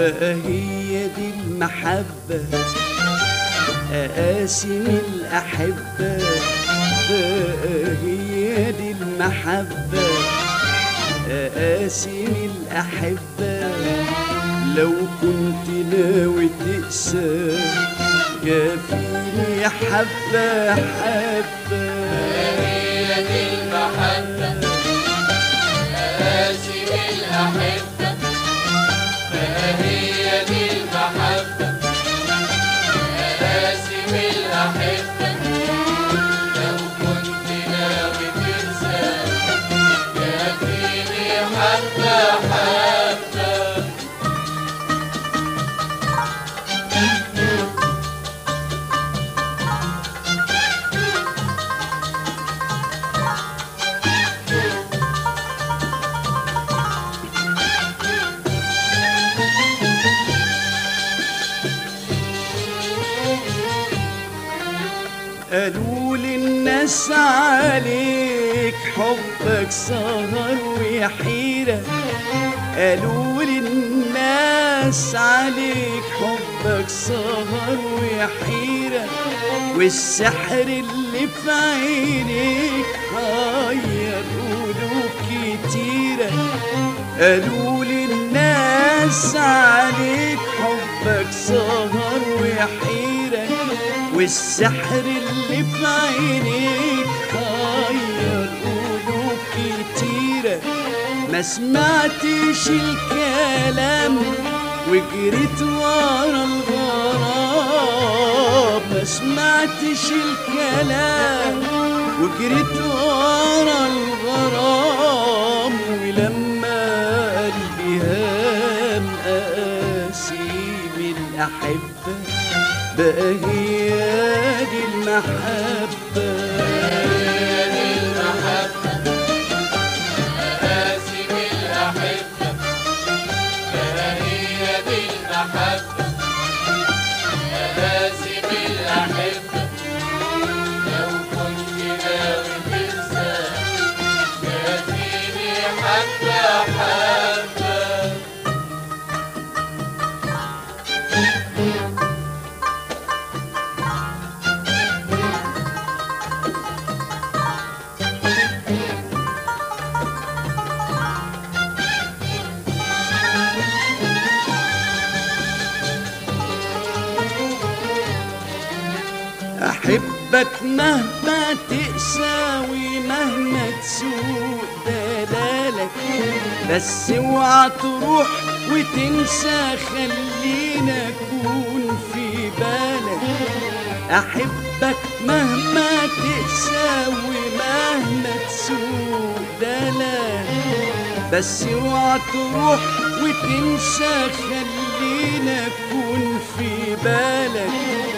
بقى هي دي المحبة أقاسم الأحبة بقى هي دي المحبة أقاسم الأحبة لو كنت ناوي تقسى كافيني حبة حبة هي دي المحبة قاسم الأحبة هي دي المحبة قاسم الأحبة لو كنت ناوي تنسى كافيني حبة حبة قالوا للناس عليك حبك سهر وحيرة قالوا للناس عليك حبك سهر وحيرة والسحر اللي في عينيك غير قلوب كتيرة قالوا للناس عليك حبك سهر وحيرة والسحر اللي في عينيك غير قلوب كتيرة ما سمعتش الكلام وجريت ورا الغراب ما سمعتش الكلام وجريت ورا الغرام ولما قلبي هام أقاسيم الأحبة بقى هي دي المحبة هي دي المحبة قاسم الأحبة هي دي المحبة قاسم الأحبة لو كنت ناوي تنسى كافيني حبة حبة أحبك مهما تقسى ومهما تسوء دلالك بس اوعى تروح وتنسى خلينا أكون في بالك أحبك مهما تقسى ومهما تسوء دلالك بس اوعى تروح وتنسى خلينا أكون في بالك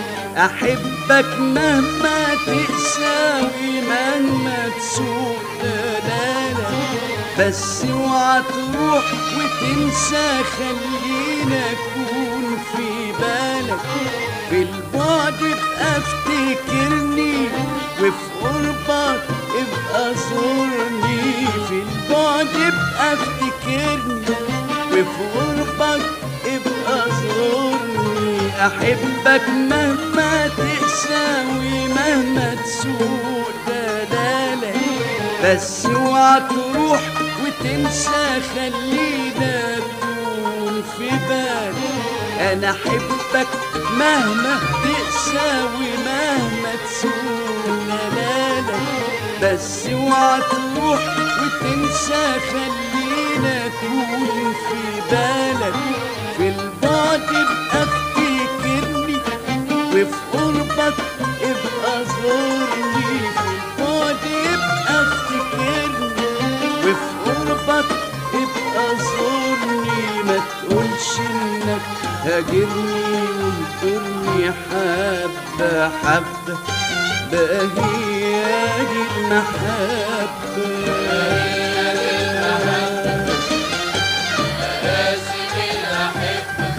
أحبك مهما تقساوي مهما تسوق دلالك بس اوعى تروح وتنسى خلينا أكون في بالك في البعد ابقى افتكرني وفي قربك ابقى زورني في البعد ابقى افتكرني وفي قربك ابقى زورني احبك مهما تقساوي مهما تسوق دلالك بس اوعى تروح وتنسى خلينا اكون في بالك انا احبك مهما تقساوي مهما تسوق دلالك بس اوعى تروح وتنسى خلينا اكون في بالك في البعد ابقى افتكرني وفي قربك ابقى زورني في البعد ابقى افتكرني وفي قربك ابقى زورني ما تقولش انك هاجرني وانطرني حبة حبة بقى هي دي المحبة قاسم الأحبة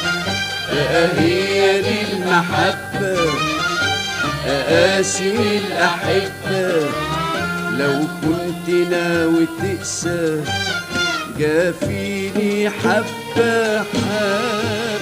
هي دي المحبة أقاسم الأحبة لو كنت ناوي تقسى جافيني حبة بحبك